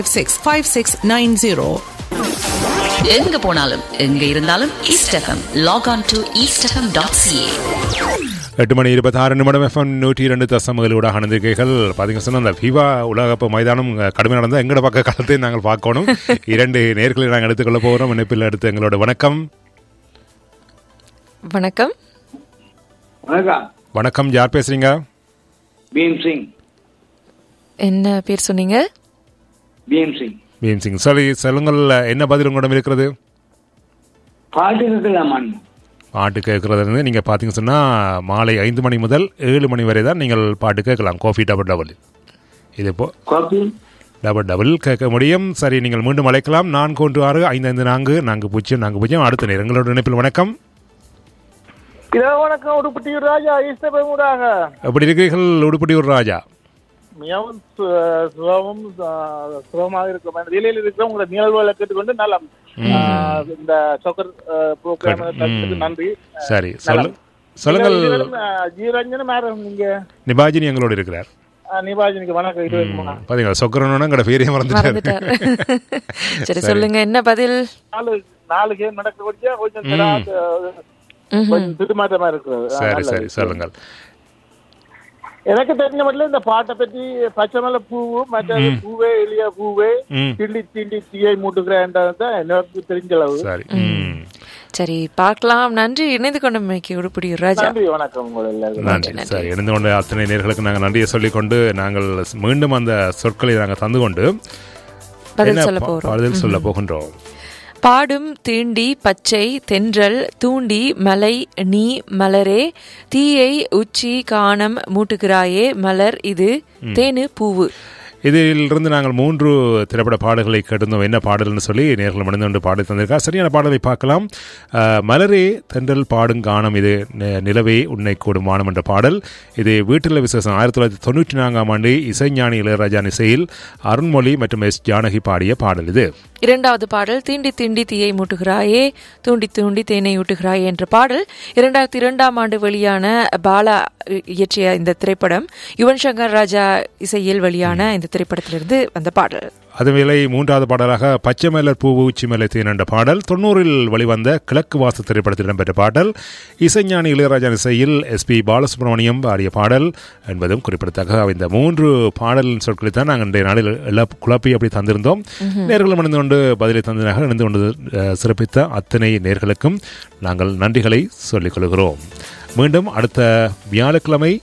Six five six nine zero எங்க போனாலும் எங்க இருந்தாலும் East FM log on to East FM dot C A எட்டு மணி இருபத்தாறு நிமிடம் எஃப்எம் நூற்றி இரண்டு தசமகளோட அணிந்திருக்கைகள் பார்த்தீங்க சொன்னால் அந்த ஃபீவா உலகப்பு மைதானம் கடுமை நடந்தால் எங்களோட பக்க களத்தை நாங்கள் பார்க்கணும் இரண்டு நேர்களை நாங்கள் எடுத்துக்கொள்ள போகிறோம் இணைப்பில் எடுத்து எங்களோட வணக்கம் வணக்கம் வணக்கம் வணக்கம் யார் பேசுறீங்க பீம் சிங் என்ன பேர் சொன்னீங்க பீம் சிங் பீம் சிங் சொல்லி சொல்லுங்கள் என்ன பதில் உங்களிடம் இருக்கிறது பாட்டு இருக்கலாமான் பாட்டு கேட்கறது இருந்து நீங்கள் பார்த்தீங்க சொன்னால் மாலை ஐந்து மணி முதல் ஏழு மணி வரை தான் நீங்கள் பாட்டு கேட்கலாம் கோஃபி டபுள் டபுள் இது இப்போ காப்பி டபுள் டபுள் கேட்க முடியும் சரி நீங்கள் மீண்டும் அழைக்கலாம் நான்கு ஒன்று ஆறு ஐந்து ஐந்து நான்கு நான்கு பூஜ்ஜியம் நான்கு பூஜ்ஜியம் அடுத்த நேரம் எங்களோட இணைப்பில் வணக்கம் இரவு வணக்கம் உடுப்பட்டி ராஜா ஈஸ்டபமுடாக எப்படி இருக்கிறீர்கள் உடுப்படியூர் ராஜா மிகவும் சு- சுகமும் சு- சுகமாக இருக்கும் அந்த வேலையில் இருக்கிற உங்களை நிகழ்வுகளை கேட்டுக்கொண்டு நலம் ஆஹ் இந்த சொக்கர் ப்ரோக்ராம் நன்றி சரி சொல்லு சொல்லுங்கள் இருவரும், ஆஹ், ஜீரஞ்சன் மேடம் நீங்க நிபாஜினி எங்களோடு இருக்கிறார் ஆஹ், நிபாஜினிக்கு வணக்கம் இருபது மூணு பாத்தீங்களா சொக்கரனோட எங்கட பேரே மறந்துட்டாரு மறந்துட்டார் சரி சொல்லுங்க என்ன பதில் நாலு நாலு கேம் நடக்க கொஞ்சம் கொஞ்சம் தராது, கொஞ்சம் திட்டுமாற்றமா இருக்கிறது ஆஹ், சரி நல்லது. சரி சொல்லுங்கள் எனக்கு தெரிஞ்ச மட்டும் இந்த பாட்டை பற்றி பச்சைமலை பூவு மற்றது பூவே எளிய பூவே ம். திண்டி திண்டி தீயை மூட்டுகிறேன்றது எனக்கு தெரிஞ்ச அளவு சரி ம். சரி பார்க்கலாம் நன்றி இணைந்து கொண்டமைக்கு உடுப்படி ராஜா நன்றி வணக்கம் உங்கள் எல்லாருக்கும் நன்றி சரி இணைந்து கொண்டு அத்தனை நேர்களுக்கு நாங்கள் நன்றியை சொல்லிக்கொண்டு நாங்கள் மீண்டும் அந்த சொற்களை நாங்கள் தந்து கொண்டு பதில் என்ன சொல்ல ப- போறோம் பதில் சொல்ல போகின்றோம் பாடும் தீண்டி பச்சை தென்றல் தூண்டி மலை நீ மலரே தீயை உச்சி காணம் மூட்டுகிறாயே மலர் இது தேனு பூவு இதிலிருந்து நாங்கள் மூன்று திரைப்பட பாடல்களை கேட்டிருந்தோம் என்ன பாடல்னு சொல்லி நேரில் மணிந்து கொண்டு பாடி தந்திருக்கார் சரியான பாடலை பார்க்கலாம் அஹ், மலரே தென்றல் பாடும் கானம் இது நி- நிலவே உன்னை கூடும் வானம் என்ற பாடல் இது வீட்டில் விசேஷம் ஆயிரத்தி தொள்ளாயிரத்தி தொண்ணூற்றி நான்காம் ஆண்டு இசைஞானி இளையராஜா இசையில் அருண்மொழி மற்றும் எஸ் ஜானகி பாடிய பாடல் இது இரண்டாவது பாடல் தீண்டி தீண்டி தீயை மூட்டுகிறாயே தூண்டி தூண்டி தேனை ஊட்டுகிறாயே என்ற பாடல் இரண்டாயிரத்தி இரண்டாம் ஆண்டு வெளியான பாலா இயற்றிய இந்த திரைப்படம் யுவன் சங்கர் ராஜா இசையில் வெளியான இந்த திரைப்படத்திலிருந்து வந்த பாடல் அதுவேளை மூன்றாவது பாடலாக பச்சை மலர் பூவு உச்சி மலை தேன் என்ற பாடல் தொண்ணூறில் வெளிவந்த கிழக்கு வாச திரைப்படத்தில் இடம்பெற்ற பாடல் இசைஞானி இளையராஜா இசையில் எஸ்பி பாலசுப்ரமணியம் பாடிய பாடல் என்பதும் குறிப்பிடத்தக்க இந்த மூன்று பாடல் சொற்களை தான் நாங்கள் இன்றைய நாளில் எல்லா குழப்பி அப்படி தந்திருந்தோம் நேர்களும் இணைந்து கொண்டு பதிலை தந்ததாக இணைந்து கொண்டு அஹ், சிறப்பித்த அத்தனை நேர்களுக்கும் நாங்கள் நன்றிகளை சொல்லிக் கொள்கிறோம் மீண்டும் அடுத்த வியாழக்கிழமை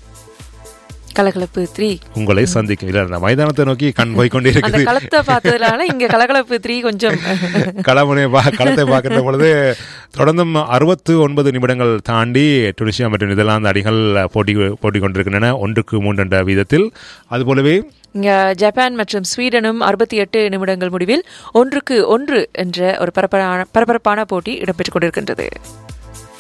கலகலப்பு த்ரீ உங்களை சந்திக்கும் இல்லை அந்த மைதானத்தை நோக்கி கண் போய் கொண்டே அந்த இருக்குது களத்தை பார்த்ததுனால இங்க கலகலப்பு த்ரீ கொஞ்சம் களமுனை பா களத்தை பார்க்கின்ற பொழுது தொடர்ந்தும் அறுபத்து ஒன்பது நிமிடங்கள் தாண்டி டுனிஷியா மற்றும் நெதர்லாந்து அணிகள் போட்டி போட்டி கொண்டிருக்கின்றன ஒன்றுக்கு மூன்று என்ற வீதத்தில் அதுபோலவே இங்க ஜப்பான் மற்றும் ஸ்வீடனும் அறுபத்தி எட்டு நிமிடங்கள் முடிவில் ஒன்றுக்கு ஒன்று என்ற ஒரு பரபரப்பான பரபரப்பான போட்டி இடம்பெற்றுக் கொண்டிருக்கின்றது